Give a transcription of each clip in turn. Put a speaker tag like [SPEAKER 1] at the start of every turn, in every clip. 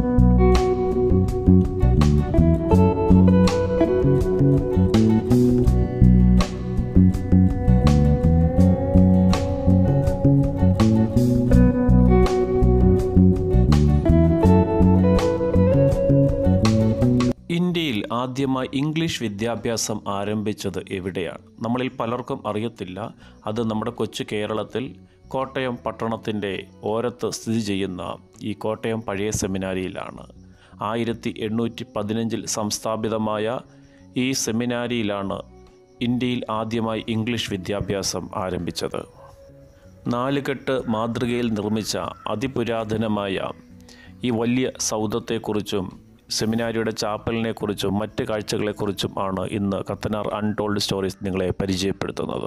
[SPEAKER 1] ഇന്ത്യയിൽ ആദ്യമായി ഇംഗ്ലീഷ് വിദ്യാഭ്യാസം ആരംഭിച്ചത് എവിടെയാണ് നമ്മളിൽ പലർക്കും അറിയത്തില്ല അത് നമ്മുടെ കൊച്ചു കേരളത്തിൽ കോട്ടയം പട്ടണത്തിൻ്റെ ഓരത്ത് സ്ഥിതി ചെയ്യുന്ന ഈ കോട്ടയം പഴയ സെമിനാരിയിലാണ് ആയിരത്തി എണ്ണൂറ്റി പതിനഞ്ചിൽ സംസ്ഥാപിതമായ ഈ സെമിനാരിയിലാണ് ഇന്ത്യയിൽ ആദ്യമായി ഇംഗ്ലീഷ് വിദ്യാഭ്യാസം ആരംഭിച്ചത് നാലുകെട്ട് മാതൃകയിൽ നിർമ്മിച്ച അതിപുരാതനമായ ഈ വലിയ സൗധത്തെക്കുറിച്ചും സെമിനാരിയുടെ ചാപ്പലിനെക്കുറിച്ചും മറ്റ് കാഴ്ചകളെക്കുറിച്ചും ആണ് ഇന്ന് കത്തനാർ അൺടോൾഡ് സ്റ്റോറീസ് നിങ്ങളെ പരിചയപ്പെടുത്തുന്നത്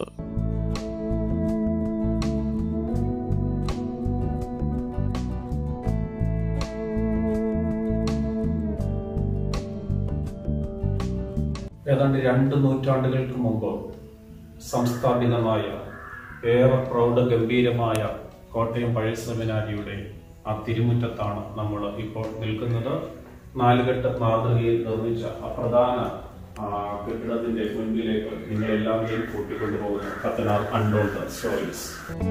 [SPEAKER 2] ഏതാണ്ട് രണ്ട് നൂറ്റാണ്ടുകൾക്ക് മുമ്പ് സംസ്ഥാപിതമായ ഏറെ പ്രൗഢ ഗംഭീരമായ കോട്ടയം പഴയ സെമിനാരിയുടെ ആ തിരുമുറ്റത്താണ് നമ്മൾ ഇപ്പോൾ നിൽക്കുന്നത് നാലുകെട്ട് മാതൃകയിൽ നിർമ്മിച്ച ആ പ്രധാന ആ, കെട്ടിടത്തിന്റെ മുൻപിലേക്ക് നിങ്ങളെല്ലാവരെയും കൂട്ടിക്കൊണ്ടുപോകുന്ന കത്തനാർ അൺടോൾഡ് സ്റ്റോറീസ്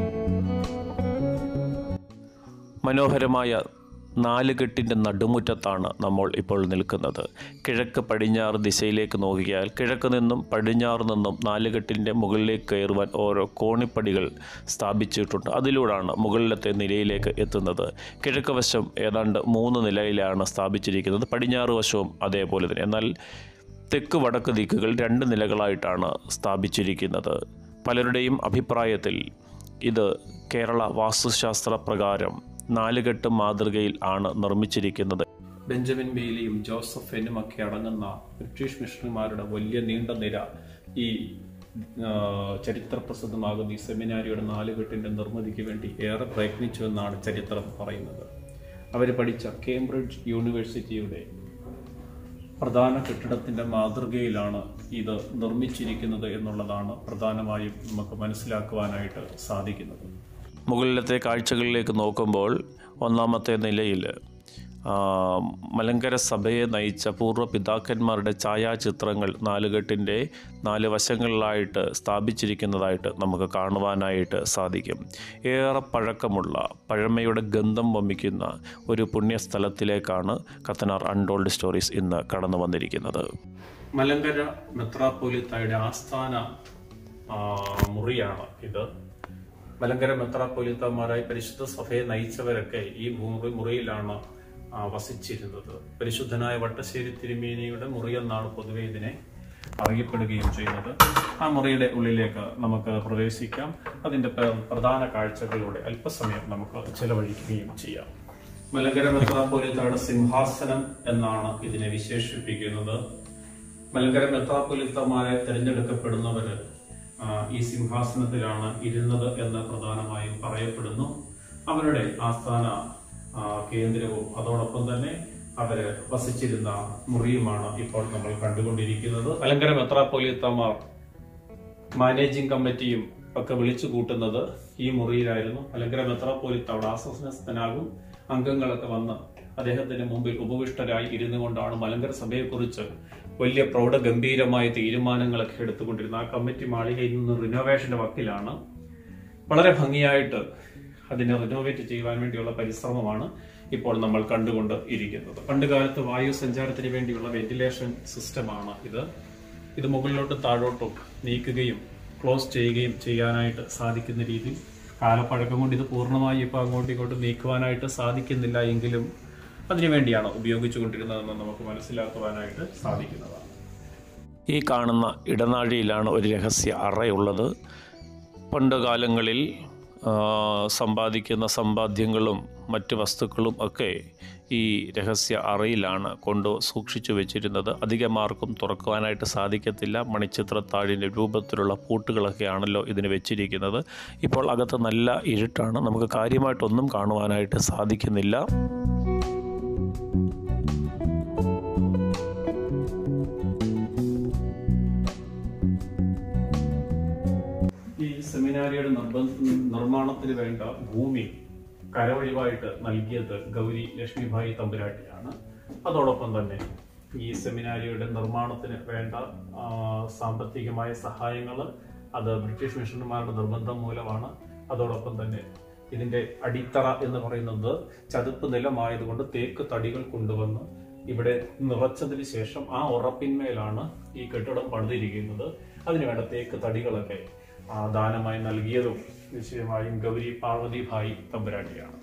[SPEAKER 1] മനോഹരമായ നാലുകെട്ടിൻ്റെ നടുമുറ്റത്താണ് നമ്മൾ ഇപ്പോൾ നിൽക്കുന്നത് കിഴക്ക് പടിഞ്ഞാറ് ദിശയിലേക്ക് നോക്കിയാൽ കിഴക്ക് നിന്നും പടിഞ്ഞാറ് നിന്നും നാലുകെട്ടിൻ്റെ മുകളിലേക്ക് കയറുവാൻ ഓരോ കോണിപ്പടികൾ സ്ഥാപിച്ചിട്ടുണ്ട് അതിലൂടെയാണ് മുകളിലത്തെ നിലയിലേക്ക് എത്തുന്നത് കിഴക്ക് വശം ഏതാണ്ട് മൂന്ന് നിലയിലാണ് സ്ഥാപിച്ചിരിക്കുന്നത് പടിഞ്ഞാറ് വശവും അതേപോലെ തന്നെ എന്നാൽ തെക്ക് വടക്ക് ദിക്കുകൾ രണ്ട് നിലകളായിട്ടാണ് സ്ഥാപിച്ചിരിക്കുന്നത് പലരുടെയും അഭിപ്രായത്തിൽ ഇത് കേരള വാസ്തുശാസ്ത്ര പ്രകാരം നാലുകെട്ട് മാതൃകയിൽ ആണ് നിർമ്മിച്ചിരിക്കുന്നത്
[SPEAKER 2] ബെഞ്ചമിൻ ബെയിലിയും ജോസഫ് ഫെന്നും ഒക്കെ അടങ്ങുന്ന ബ്രിട്ടീഷ് മിഷണറിമാരുടെ വലിയ നീണ്ട നിര ഈ ആ, ചരിത്രപ്രസിദ്ധമാകുന്ന ഈ സെമിനാരിയുടെ നാലുകെട്ടിന്റെ നിർമ്മിതിക്ക് വേണ്ടി ഏറെ പ്രയത്നിച്ചു എന്നാണ് ചരിത്രം പറയുന്നത് അവർ പഠിച്ച കേംബ്രിഡ്ജ് യൂണിവേഴ്സിറ്റിയുടെ പ്രധാന കെട്ടിടത്തിന്റെ മാതൃകയിലാണ് ഇത് നിർമ്മിച്ചിരിക്കുന്നത് എന്നുള്ളതാണ് പ്രധാനമായും നമുക്ക് മനസ്സിലാക്കുവാനായിട്ട് സാധിക്കുന്നത്
[SPEAKER 1] മുകളിലത്തെ കാഴ്ചകളിലേക്ക് നോക്കുമ്പോൾ ഒന്നാമത്തെ നിലയിൽ ആ, മലങ്കര സഭയെ നയിച്ച പൂർവ്വ പിതാക്കന്മാരുടെ ഛായാചിത്രങ്ങൾ നാലുകെട്ടിൻ്റെ നാല് വശങ്ങളിലായിട്ട് സ്ഥാപിച്ചിരിക്കുന്നതായിട്ട് നമുക്ക് കാണുവാനായിട്ട് സാധിക്കും ഏറെ പഴക്കമുള്ള പഴമയുടെ ഗന്ധം വമിക്കുന്ന ഒരു പുണ്യസ്ഥലത്തിലേക്കാണ് കത്തനാർ അൺടോൾഡ് സ്റ്റോറീസ് ഇന്ന് കടന്നു വന്നിരിക്കുന്നത്
[SPEAKER 2] മലങ്കര മെത്രാപ്പോലിത്തായുടെ ആസ്ഥാന ആ, മുറിയാണ് ഇത് മലങ്കര മെത്രാപ്പോലിത്തമാരായി പരിശുദ്ധ സഭയെ നയിച്ചവരൊക്കെ ഈ മുറി മുറിയിലാണ് ആ, വസിച്ചിരുന്നത് പരിശുദ്ധനായ വട്ടശ്ശേരി തിരുമേനിയുടെ മുറി എന്നാണ് പൊതുവെ ഇതിനെ അറിയപ്പെടുകയും ചെയ്യുന്നത് ആ മുറിയുടെ ഉള്ളിലേക്ക് നമുക്ക് പ്രവേശിക്കാം അതിന്റെ പ്ര- പ്രധാന കാഴ്ചകളിലൂടെ അല്പസമയം നമുക്ക് ചെലവഴിക്കുകയും ചെയ്യാം മലങ്കര മെത്രാപ്പോലിത്തയുടെ സിംഹാസനം എന്നാണ് ഇതിനെ വിശേഷിപ്പിക്കുന്നത് മലങ്കര മെത്രാപ്പൊലിത്തമാരെ തിരഞ്ഞെടുക്കപ്പെടുന്നവര് ആ, ഈ സിംഹാസനത്തിലാണ് ഇരുന്നത് എന്ന് പ്രധാനമായും പറയപ്പെടുന്നു അവരുടെ ആസ്ഥാന ആ, കേന്ദ്രവും അതോടൊപ്പം തന്നെ അവര് വസിച്ചിരുന്ന മുറിയുമാണ് ഇപ്പോൾ നമ്മൾ കണ്ടുകൊണ്ടിരിക്കുന്നത് മലങ്കര മെത്രാപ്പൊലിത്തമാർ മാനേജിംഗ് കമ്മിറ്റിയും ഒക്കെ വിളിച്ചു കൂട്ടുന്നത് ഈ മുറിയിലായിരുന്നു മലങ്കര മെത്രാപ്പോലിത്ത അവിടെ ആശ്വസനസ്ഥനാകും അംഗങ്ങളൊക്കെ വന്ന് അദ്ദേഹത്തിന്റെ മുമ്പിൽ ഉപവിഷ്ടരായി ഇരുന്നു കൊണ്ടാണ് മലങ്കര സഭയെക്കുറിച്ച് വലിയ പ്രൗഢഗംഭീരമായ തീരുമാനങ്ങളൊക്കെ എടുത്തുകൊണ്ടിരുന്നത് ആ കമ്മിറ്റി മാളികയിൽ നിന്ന് റിനോവേഷന്റെ വക്കിലാണ് വളരെ ഭംഗിയായിട്ട് അതിനെ റിനോവേറ്റ് ചെയ്യുവാൻ വേണ്ടിയുള്ള പരിശ്രമമാണ് ഇപ്പോൾ നമ്മൾ കണ്ടുകൊണ്ട് ഇരിക്കുന്നത് പണ്ടുകാലത്ത് വായു സഞ്ചാരത്തിന് വേണ്ടിയുള്ള വെന്റിലേഷൻ സിസ്റ്റമാണ് ഇത് ഇത് മുകളിലോട്ടും താഴോട്ടും നീക്കുകയും ക്ലോസ് ചെയ്യുകയും ചെയ്യാനായിട്ട് സാധിക്കുന്ന രീതിയിൽ കാലപ്പഴക്കം കൊണ്ട് ഇത് പൂർണ്ണമായി ഇപ്പോൾ അങ്ങോട്ടും ഇങ്ങോട്ടും നീക്കുവാനായിട്ട് സാധിക്കുന്നില്ല എങ്കിലും അതിനുവേണ്ടിയാണ് ഉപയോഗിച്ചുകൊണ്ടിരുന്നതെന്ന് നമുക്ക് മനസ്സിലാക്കുവാനായിട്ട് സാധിക്കുന്നതാണ്
[SPEAKER 1] ഈ കാണുന്ന ഇടനാഴിയിലാണ് ഒരു രഹസ്യ അറയുള്ളത് പണ്ട് കാലങ്ങളിൽ ആ, സമ്പാദിക്കുന്ന സമ്പാദ്യങ്ങളും മറ്റ് വസ്തുക്കളും ഒക്കെ ഈ രഹസ്യ അറയിലാണ് കൊണ്ട് സൂക്ഷിച്ചു വെച്ചിരുന്നത് അധികമാർക്കും തുറക്കുവാനായിട്ട് സാധിക്കത്തില്ല മണിച്ചിത്രത്താഴിൻ്റെ രൂപത്തിലുള്ള പൂട്ടുകളൊക്കെയാണല്ലോ ഇതിന് വെച്ചിരിക്കുന്നത് ഇപ്പോൾ അകത്ത് നല്ല ഇരുട്ടാണ് നമുക്ക് കാര്യമായിട്ടൊന്നും കാണുവാനായിട്ട് സാധിക്കുന്നില്ല
[SPEAKER 2] ഈ സെമിനാരിയുടെ നിർബന്ധ നിർമ്മാണത്തിന് വേണ്ട ഭൂമി കരവഴിവായിട്ട് നൽകിയത് ഗൗരി ലക്ഷ്മിഭായി തമ്പുരാട്ടിയാണ് അതോടൊപ്പം തന്നെ ഈ സെമിനാരിയുടെ നിർമ്മാണത്തിന് വേണ്ട ആ, സാമ്പത്തികമായ സഹായങ്ങൾ അത് ബ്രിട്ടീഷ് മിഷണറിമാരുടെ നിർബന്ധം മൂലമാണ് അതോടൊപ്പം തന്നെ ഇതിന്റെ അടിത്തറ എന്ന് പറയുന്നത് ചതുപ്പ് നിലമായതുകൊണ്ട് തേക്ക് തടികൾ കൊണ്ടുവന്ന് ഇവിടെ നിറച്ചതിന് ശേഷം ആ ഉറപ്പിന്മേലാണ് ഈ കെട്ടിടം പണിതിരിക്കുന്നത് അതിനുവേണ്ട തേക്ക് തടികളൊക്കെ ആ, ദാനമായി നൽകിയതും നിശ്ചയമായും ഗൗരി പാർവതി ഭായി തമ്പുരാട്ടിയാണ്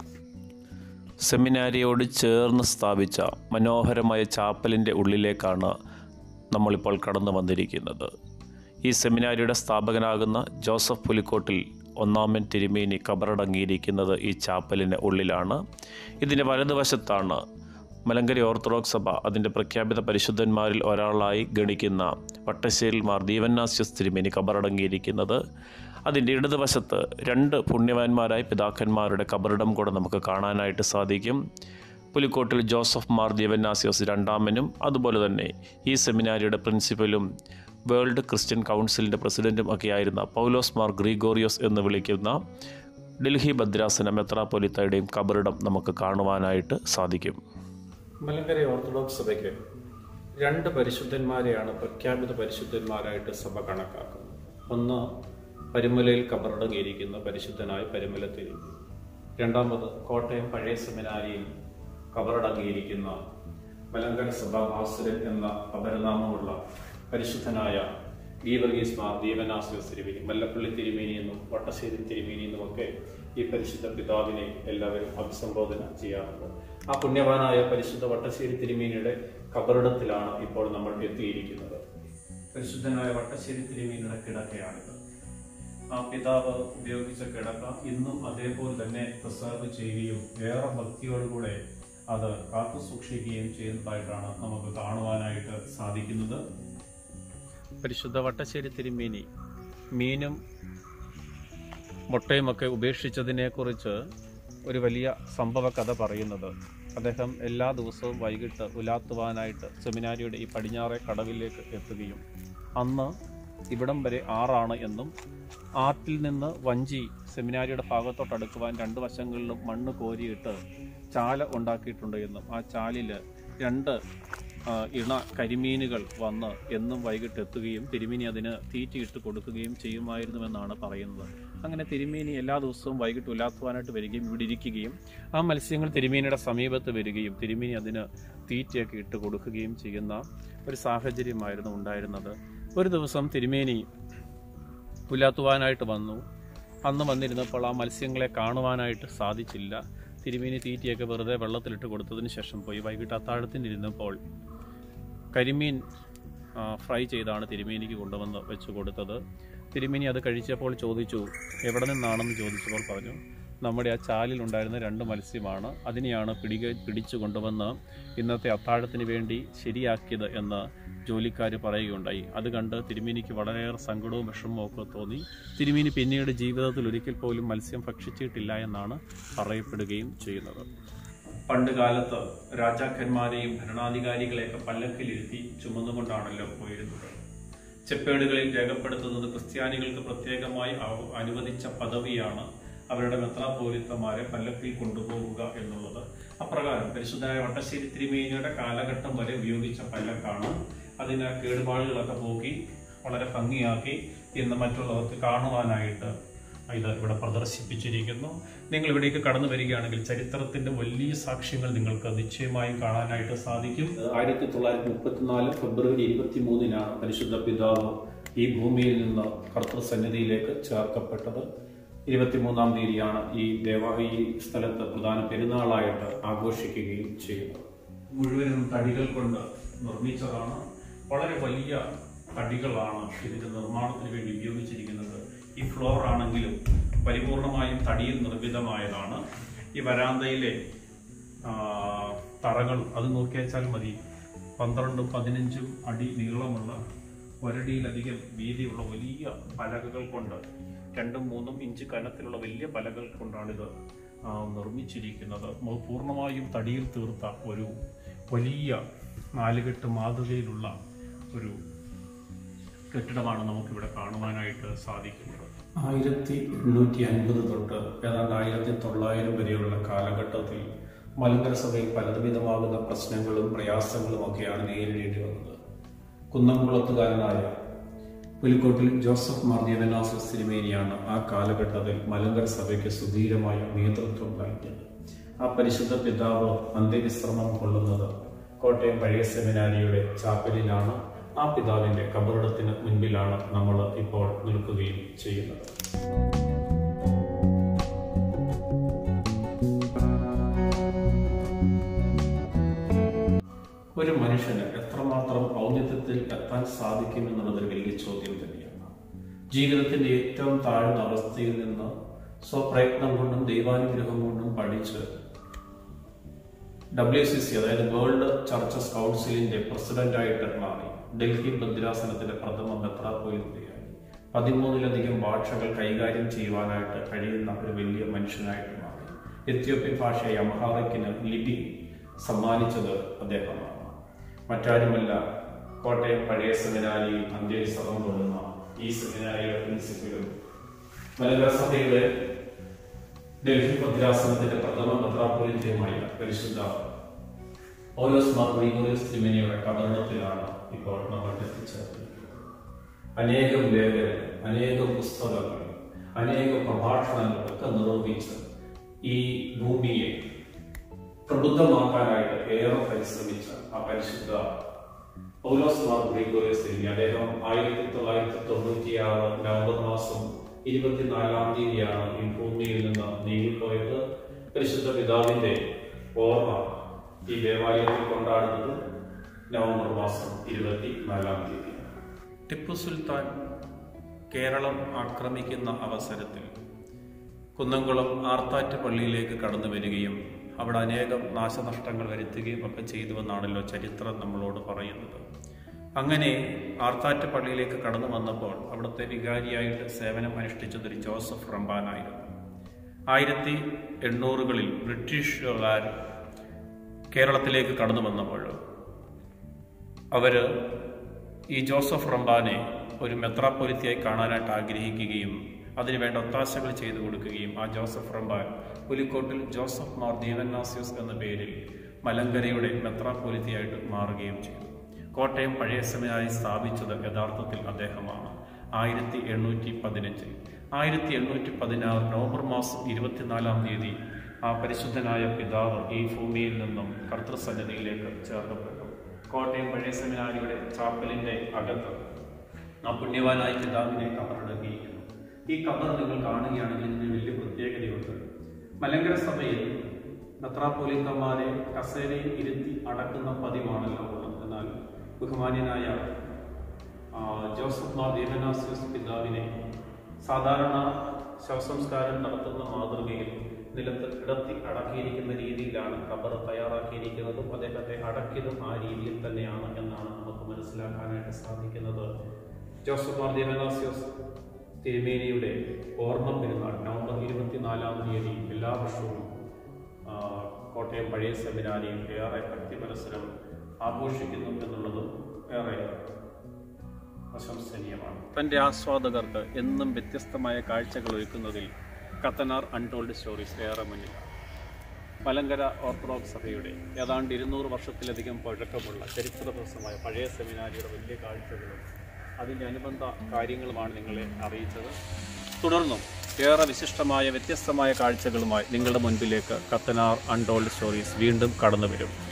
[SPEAKER 1] സെമിനാരിയോട് ചേർന്ന് സ്ഥാപിച്ച മനോഹരമായ ചാപ്പലിൻ്റെ ഉള്ളിലേക്കാണ് നമ്മളിപ്പോൾ കടന്നു വന്നിരിക്കുന്നത് ഈ സെമിനാരിയുടെ സ്ഥാപകനാകുന്ന ജോസഫ് പുലിക്കോട്ടിൽ ഒന്നാമൻ തിരുമേനി കബറടങ്ങിയിരിക്കുന്നത് ഈ ചാപ്പലിന് ഉള്ളിലാണ് ഇതിൻ്റെ വലതുവശത്താണ് മലങ്കരി ഓർത്തഡോക്സ് സഭ അതിൻ്റെ പ്രഖ്യാപിത പരിശുദ്ധന്മാരിൽ ഒരാളായി ഗണിക്കുന്ന വട്ടശ്ശേരിൽ മാർ ദീവന്നാസ്യസ് തിരുമേനി കബറടങ്ങിയിരിക്കുന്നത് അതിൻ്റെ ഇടതുവശത്ത് രണ്ട് പുണ്യവാന്മാരായ പിതാക്കന്മാരുടെ കബറിടം കൂടെ നമുക്ക് കാണാനായിട്ട് സാധിക്കും പുലിക്കോട്ടിൽ ജോസഫ് മാർ ദീവന്നാസ്യോസ് രണ്ടാമനും അതുപോലെ തന്നെ ഈ സെമിനാരിയുടെ പ്രിൻസിപ്പലും വേൾഡ് ക്രിസ്ത്യൻ കൗൺസിലിൻ്റെ പ്രസിഡൻറ്റും ഒക്കെയായിരുന്ന പൗലോസ് മാർ ഗ്രിഗോറിയോസ് എന്ന് വിളിക്കുന്ന ഡൽഹി ഭദ്രാസന മെത്രാപ്പൊലിത്തയുടെയും കബറിടം നമുക്ക് കാണുവാനായിട്ട് സാധിക്കും
[SPEAKER 2] മലങ്കര ഓർത്തഡോക്സ് സഭയ്ക്ക് രണ്ട് പരിശുദ്ധന്മാരെയാണ് പ്രഖ്യാപിത പരിശുദ്ധന്മാരായിട്ട് സഭ കണക്കാക്കുന്നത് ഒന്ന് പരുമലയിൽ കബറടങ്ങിയിരിക്കുന്ന പരിശുദ്ധനായ പരുമല തിരുമി രണ്ടാമത് കോട്ടയം പഴയ സെമിനാരിയിൽ കബറടങ്ങിയിരിക്കുന്ന മലങ്കര സഭാഭാസുരൻ എന്ന അപരനാമമുള്ള പരിശുദ്ധനായ ഗീവർഗീസ് മാർ ദീപനാസിയോസ് തിരുമേനി മല്ലപ്പള്ളി തിരുമേനി എന്നും വട്ടശ്ശേരി തിരുമേനി എന്നുമൊക്കെ ഈ പരിശുദ്ധ പിതാവിനെ എല്ലാവരും അഭിസംബോധന ചെയ്യാറുണ്ട് ആ പുണ്യവാനായ പരിശുദ്ധ വട്ടശ്ശേരി തിരുമേനിയുടെ കബറിടത്തിലാണ് ഇപ്പോൾ നമ്മൾ എത്തിയിരിക്കുന്നത് പരിശുദ്ധനായ വട്ടശ്ശേരി തിരുമേനിയുടെ കിടക്കയാണിത് ആ പിതാവ് ഉപയോഗിച്ച കിടക്ക ഇന്നും അതേപോലെ തന്നെ പ്രിസർവ് ചെയ്യുകയും ഏറെ ഭക്തിയോടുകൂടെ അത് കാത്തു സൂക്ഷിക്കുകയും ചെയ്യുന്നതായിട്ടാണ് നമുക്ക് കാണുവാനായിട്ട് സാധിക്കുന്നത് പരിശുദ്ധ വട്ടശ്ശേരി തിരുമേനി മീനും മുട്ടയുമൊക്കെ ഉപേക്ഷിച്ചതിനെക്കുറിച്ച് ഒരു വലിയ സംഭവ കഥ പറയുന്നത് അദ്ദേഹം എല്ലാ ദിവസവും വൈകിട്ട് ഉലാത്തുവാനായിട്ട് സെമിനാരിയുടെ ഈ പടിഞ്ഞാറെ കടവിലേക്ക് എത്തുകയും അന്ന് ഇവിടം വരെ ആറാണ് എന്നും ആറ്റിൽ നിന്ന് വഞ്ചി സെമിനാരിയുടെ ഭാഗത്തോട്ട് അടുക്കുവാൻ രണ്ട് വശങ്ങളിലും മണ്ണ് കോരിയിട്ട് ചാല ഉണ്ടാക്കിയിട്ടുണ്ട് എന്നും ആ ചാലിൽ രണ്ട് ആ, ഇണ കരിമീനുകൾ വന്ന് എന്നും വൈകിട്ട് എത്തുകയും തിരുമേനി അതിന് തീറ്റിയിട്ട് കൊടുക്കുകയും ചെയ്യുമായിരുന്നുവെന്നാണ് പറയുന്നത് അങ്ങനെ തിരുമേനി എല്ലാ ദിവസവും വൈകിട്ട് ഉലാത്തുവാനായിട്ട് വരികയും ഇവിടെ ഇരിക്കുകയും ആ മത്സ്യങ്ങൾ തിരുമേനിയുടെ സമീപത്ത് വരികയും തിരുമേനി അതിന് തീറ്റയൊക്കെ ഇട്ട് കൊടുക്കുകയും ചെയ്യുന്ന ഒരു സാഹചര്യമായിരുന്നു ഉണ്ടായിരുന്നത് ഒരു ദിവസം തിരുമേനി പുലാത്തുവാനായിട്ട് വന്നു അന്ന് വന്നിരുന്നപ്പോൾ ആ മത്സ്യങ്ങളെ കാണുവാനായിട്ട് സാധിച്ചില്ല തിരുമേനി തീറ്റിയൊക്കെ വെറുതെ വെള്ളത്തിലിട്ട് കൊടുത്തതിന് ശേഷം പോയി വൈകിട്ട് അത്താഴത്തിന് ഇരുന്നപ്പോൾ കരിമീൻ ആ, ഫ്രൈ ചെയ്താണ് തിരുമേനിക്ക് കൊണ്ടുവന്ന് വെച്ച് കൊടുത്തത് തിരുമേനി അത് കഴിച്ചപ്പോൾ ചോദിച്ചു എവിടെ നിന്നാണെന്ന് ചോദിച്ചപ്പോൾ പറഞ്ഞു നമ്മുടെ ആ ചാലിൽ ഉണ്ടായിരുന്ന രണ്ട് മത്സ്യമാണ് അതിനെയാണ് പിടിക പിടിച്ചു കൊണ്ടുവന്ന് ഇന്നത്തെ അത്താഴത്തിന് വേണ്ടി ശരിയാക്കിയത് എന്ന് ജോലിക്കാർ പറയുകയുണ്ടായി അത് കണ്ട് തിരുമേനിക്ക് വളരെയേറെ സങ്കടവും വിഷമവും ഒക്കെ തോന്നി തിരുമേനി പിന്നീട് ജീവിതത്തിൽ ഒരിക്കൽ പോലും മത്സ്യം ഭക്ഷിച്ചിട്ടില്ല എന്നാണ് പറയപ്പെടുകയും ചെയ്യുന്നത് പണ്ട് കാലത്ത് രാജാക്കന്മാരെയും ഭരണാധികാരികളെയൊക്കെ പല്ലക്കിലിരുത്തി ചുമന്നുകൊണ്ടാണല്ലോ പോയിരുന്നത് ചെപ്പേടുകളിൽ രേഖപ്പെടുത്തുന്നത് ക്രിസ്ത്യാനികൾക്ക് പ്രത്യേകമായി അവ- അനുവദിച്ച പദവിയാണ് അവരുടെ മെത്രാപോലിത്തമാരെ പല്ലക്കിൽ കൊണ്ടുപോകുക എന്നുള്ളത് അപ്രകാരം പരിശുദ്ധനായ വട്ടശ്ശേരി തിരുമേനിയുടെ കാലഘട്ടം വരെ ഉപയോഗിച്ച പല്ലക്കാണ് അതിന് കേടുപാടുകളൊക്കെ പോക്കി വളരെ ഭംഗിയാക്കി ഇന്ന് മറ്റുള്ളവർക്ക് കാണുവാനായിട്ട് ഇത് ഇവിടെ പ്രദർശിപ്പിച്ചിരിക്കുന്നു നിങ്ങൾ ഇവിടേക്ക് കടന്നു വരികയാണെങ്കിൽ ചരിത്രത്തിന്റെ വലിയ സാക്ഷ്യങ്ങൾ നിങ്ങൾക്ക് നിശ്ചയമായും കാണാനായിട്ട് സാധിക്കും ആയിരത്തി തൊള്ളായിരത്തി മുപ്പത്തിനാല് ഫെബ്രുവരി ഇരുപത്തി മൂന്നിനാണ് പരിശുദ്ധ പിതാവ് ഈ ഭൂമിയിൽ നിന്ന് കർത്തൃസന്നിധിയിലേക്ക് ചേർക്കപ്പെട്ടത് ഇരുപത്തിമൂന്നാം തീയതിയാണ് ഈ ദേവ ഈ സ്ഥലത്ത് പ്രധാന പെരുന്നാളായിട്ട് ആഘോഷിക്കുകയും ചെയ്യുന്നത് മുഴുവനും തടികൾ കൊണ്ട് നിർമ്മിച്ചതാണ് വളരെ വലിയ തടികളാണ് ഇതിന്റെ നിർമ്മാണത്തിന് വേണ്ടി ഉപയോഗിച്ചിരിക്കുന്നത് ഈ ഫ്ലോർ ആണെങ്കിലും പരിപൂർണമായും തടിയിൽ നിർമ്മിതമായതാണ് ഈ വരാന്തയിലെ ആ, തറകൾ അത് നോക്കിയാച്ചാൽ മതി പന്ത്രണ്ടും പതിനഞ്ചും അടി നീളമുള്ള ഒരടിയിലധികം വീതിയുള്ള വലിയ പലകകൾ കൊണ്ട് രണ്ടും മൂന്നും ഇഞ്ച് കനത്തിലുള്ള വലിയ പലകൾ കൊണ്ടാണിത് ആ, നിർമ്മിച്ചിരിക്കുന്നത് മു- പൂർണ്ണമായും തടിയിൽ തീർത്ത ഒരു വലിയ നാലുകെട്ട് മാതൃകയിലുള്ള ഒരു കെട്ടിടമാണ് നമുക്കിവിടെ കാണുവാനായിട്ട് സാധിക്കുന്നത് ആയിരത്തി എണ്ണൂറ്റി അൻപത് തൊട്ട് ഏതാണ്ട് ആയിരത്തി തൊള്ളായിരം വരെയുള്ള കാലഘട്ടത്തിൽ മലങ്കര സഭയിൽ പലവിധമാകുന്ന പ്രശ്നങ്ങളും പ്രയാസങ്ങളും ഒക്കെയാണ് നേരിടേണ്ടി വന്നത് കുന്നംകുളത്തുകാരനായ പുലിക്കോട്ടിൽ ജോസഫ് മാർദ്യവനാസ് സിനിമേനിയാണ് ആ കാലഘട്ടത്തിൽ മലങ്കര സഭയ്ക്ക് സുധീരമായ നേതൃത്വം നൽകിയത് ആ പരിശുദ്ധ പിതാവ് അന്ത്യവിശ്രമം കൊള്ളുന്നത് കോട്ടയം പഴയ സെമിനാരിയുടെ ചാപ്പലിലാണ് ആ പിതാവിന്റെ കബറിടത്തിന് മുൻപിലാണ് നമ്മൾ ഇപ്പോൾ നിൽക്കുകയും ചെയ്യുന്നത് ഒരു മനുഷ്യന് എത്രമാത്രം ഔന്നത്യത്തിൽ എത്താൻ സാധിക്കുമെന്നുള്ളതൊരു വലിയ ചോദ്യം തന്നെയാണ് ജീവിതത്തിന്റെ ഏറ്റവും താഴ്ന്ന അവസ്ഥയിൽ നിന്ന് സ്വപ്രയത്നം കൊണ്ടും ദൈവാനുഗ്രഹം കൊണ്ടും പഠിച്ച് ഡബ്ല്യു സി സി അതായത് വേൾഡ് ചർച്ചസ് കൗൺസിലിന്റെ പ്രസിഡന്റായിട്ട് മാറി ഡൽഹി ഭദ്രാസനത്തിന്റെ പ്രഥമ മെത്രാപ്പോലിത്തയായി പതിമൂന്നിലധികം ഭാഷകൾ കൈകാര്യം ചെയ്യുവാനായിട്ട് കഴിയുന്ന ഒരു വലിയ മനുഷ്യനായിട്ട് മാറി എത്യോപ്യൻ ഭാഷയായ അംഹാറിക്കിന് ലിപി സമ്മാനിച്ചത് അദ്ദേഹമാണ് മറ്റാരുമല്ല കോട്ടയം പഴയ സെമിനാരിയിൽ അന്ത്യവിശ്രമം കൊള്ളുന്ന ഈ സെമിനാരിയുടെ പ്രിൻസിപ്പലും മലങ്കര സഭയുടെ ഡൽഹി ഭദ്രാസനത്തിന്റെ പ്രഥമ മെത്രാപ്പൊലിത്തയുമായ പരിശുദ്ധ പൗലോസ് മാർ ഗ്രിഗോറിയസ് തിരുമേനിയുടെ കബറിടത്തിലാണ് ഇപ്പോൾ നമ്മൾ എത്തിച്ചേർന്നിരിക്കുന്നത് അനേകം ലേഖനങ്ങൾ അനേകം പുസ്തകങ്ങൾ അനേകം പ്രഭാഷണങ്ങൾ ഒക്കെ നിർവഹിച്ച് ഈ ഭൂമിയെ പ്രബുദ്ധമാക്കാനായിട്ട് ഏറെ പരിശ്രമിച്ച ആ പരിശുദ്ധ പൗലോസ് മാർ ഗ്രിഗോറിയസ് തിരുമേനി അദ്ദേഹം ആയിരത്തി തൊള്ളായിരത്തി തൊണ്ണൂറ്റിയാറ് നവംബർ മാസം ഇരുപത്തിനാലാം തീയതിയാണ് ഈ ഭൂമിയിൽ നിന്ന് നീങ്ങിപ്പോയത് പരിശുദ്ധ പിതാവിന്റെ ഓർമ്മ ഈ ദേവാലയത്തിൽ കൊണ്ടാടുന്നത് നവംബർ മാസം ഇരുപത്തിനാലാം തീയതി ടിപ്പു സുൽത്താൻ കേരളം ആക്രമിക്കുന്ന അവസരത്തിൽ കുന്നംകുളം ആർത്താറ്റ് പള്ളിയിലേക്ക് കടന്നു വരികയും അവിടെ അനേകം നാശനഷ്ടങ്ങൾ വരുത്തുകയും ഒക്കെ ചെയ്തുവെന്നാണല്ലോ ചരിത്രം നമ്മളോട് പറയുന്നത് അങ്ങനെ ആർത്താറ്റ് പള്ളിയിലേക്ക് കടന്നു വന്നപ്പോൾ അവിടുത്തെ വികാരിയായിട്ട് സേവനം അനുഷ്ഠിച്ചത് ഒരു ജോസഫ് റംബാനായിരുന്നു ആയിരത്തി എണ്ണൂറുകളിൽ ബ്രിട്ടീഷുകാർ കേരളത്തിലേക്ക് കടന്നു വന്നപ്പോൾ അവര് ഈ ജോസഫ് റംബാനെ ഒരു മെത്രാപ്പൊലിത്തിയായി കാണാനായിട്ട് ആഗ്രഹിക്കുകയും അതിനുവേണ്ട ഒത്താശകൾ ചെയ്തു കൊടുക്കുകയും ആ ജോസഫ് റംബാൻ പുലിക്കോട്ടിൽ ജോസഫ് മാർ ദീവന്നാസ്യൂസ് എന്ന പേരിൽ മലങ്കരയുടെ മെത്രാപ്പൊലിത്തിയായിട്ട് മാറുകയും ചെയ്തു കോട്ടയം പഴയ സെമിനാരി സ്ഥാപിച്ചത് യഥാർത്ഥത്തിൽ അദ്ദേഹമാണ് ആയിരത്തി എണ്ണൂറ്റി പതിനഞ്ചിൽ ആയിരത്തി എണ്ണൂറ്റി പതിനാറ് നവംബർ മാസം ഇരുപത്തിനാലാം തീയതി ആ പരിശുദ്ധനായ പിതാവ് ഈ ഭൂമിയിൽ നിന്നും കർത്തൃസന്നിധിയിലേക്ക് ചേർക്കപ്പെട്ടു കോട്ടയം പഴയ സെമിനാരിയുടെ ചാപ്പലിന്റെ അകത്ത് ആ പുണ്യവാനായ പിതാവിനെ കബറടക്കിയിരിക്കുന്നു ഈ കബർ നിങ്ങൾ കാണുകയാണെങ്കിൽ ഇതിന് വലിയ പ്രത്യേകതയുണ്ട് മലങ്കര സഭയിൽ മെത്രാപ്പോലിത്തമാരെ കസേരയിൽ ഇരുത്തി അടക്കുന്ന പതിവാണല്ലോ ഉള്ളത് എന്നാൽ ബഹുമാന്യനായ ആ, ജോസഫ് മാർ ദീപനാസ്യസ് പിതാവിനെ സാധാരണ ശവസംസ്കാരം നടത്തുന്ന മാതൃകയിൽ നിലത്ത് കിടത്തി അടക്കിയിരിക്കുന്ന രീതിയിലാണ് ഖബർ തയ്യാറാക്കിയിരിക്കുന്നതും അദ്ദേഹത്തെ അടക്കിയതും ആ രീതിയിൽ തന്നെയാണ് എന്നാണ് നമുക്ക് മനസ്സിലാക്കാനായിട്ട് സാധിക്കുന്നത് ജോസഫ് മാർ ദീപനാസ്യോസ് തിരുമേനിയുടെ ഓർമ്മ പെരുന്നാൾ നവംബർ ഇരുപത്തിനാലാം തീയതി എല്ലാ വർഷവും ആ, കോട്ടയം പഴയ സെമിനാരിയിൽ ഏറെ ഭക്തി മത്സരം ആഘോഷിക്കുന്നു എന്നുള്ളതും ഏറെ പ്രശംസനീയമാണ് തൻ്റെ ആസ്വാദകർക്ക് എന്നും വ്യത്യസ്തമായ കാഴ്ചകൾ ഒരുക്കുന്നതിൽ കത്തനാർ അൺടോൾഡ് സ്റ്റോറീസ് ഏറെ മുന്നിൽ മലങ്കര ഓർത്തഡോക്സ് സഭയുടെ ഏതാണ്ട് ഇരുന്നൂറ് വർഷത്തിലധികം പഴക്കമുള്ള ചരിത്രപ്രസമായ പഴയ സെമിനാരിയുടെ വലിയ കാഴ്ചകളും അതിൻ്റെ അനുബന്ധ കാര്യങ്ങളുമാണ് നിങ്ങളെ അറിയിച്ചത് തുടർന്നും ഏറെ വിശിഷ്ടമായ വ്യത്യസ്തമായ കാഴ്ചകളുമായി നിങ്ങളുടെ മുൻപിലേക്ക് കത്തനാർ അൺടോൾഡ് സ്റ്റോറീസ് വീണ്ടും കടന്നു വരും